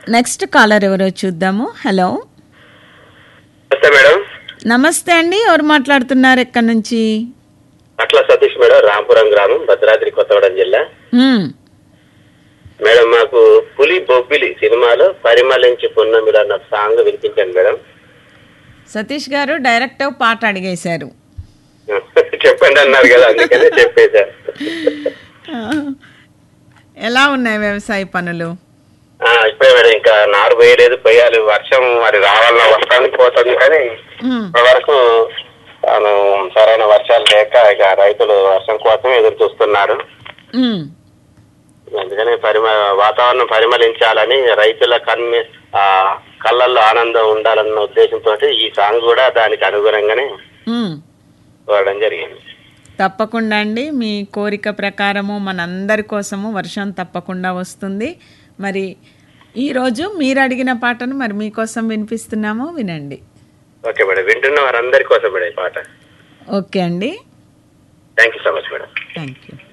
Next caller ఎవరో చూద్దాము hello నమస్తే మేడం నమస్తే అండి ఎవరు మాట్లాడుతున్నారు ఎక్కడి నుంచి అట్లా సతీష్ మేడం రాంపురం గ్రామం భద్రాద్రి కొత్తగూడెం జిల్లా మ్మ్. మేడం మాకు పులి బొబ్బిలి సినిమాలో పరిమళించి పున్నమిడు అన్న సాంగ్ వినిపించండి మేడం సతీష్ గారు డైరెక్ట్ పాట అడిగేశారు చెప్పండి అన్నారు కదా అందుకనే చెప్పేశారు ఆ, ఎలా ఉన్నాయి వ్యవసాయ పనులు ఆ, ఇప్పుడే మేడం ఇంకా నారు వేయలేదు పోయాలి వర్షం మరి రావాలన్న వస్తానికి పోతుంది కానీ మ్మ్. ఇప్పటి వరకు తాను సరైన వర్షాలు లేక ఇక రైతులు వర్షం కోసం ఎదురు చూస్తున్నారు మ్మ్. అందుకని పరిమ వాతావరణం పరిమళించాలని రైతుల కన్ను ఆ కళ్ళల్లో ఆనందం ఉండాలన్న ఉద్దేశంతో ఈ సాంగ్ కూడా దానికి అనుగుణంగానే మ్మ్. వాడడం జరిగింది తప్పకుండా అండి మీ కోరిక ప్రకారము మనందరి కోసము వర్షం తప్పకుండా వస్తుంది మరి ఈరోజు మీరు అడిగిన పాటను మరి మీకోసం వినిపిస్తున్నాము వినండి ఓకే మేడం వింటున్న వారందరి కోసం మేడం ఈ పాట ఓకే అండి thank you so much madam thank you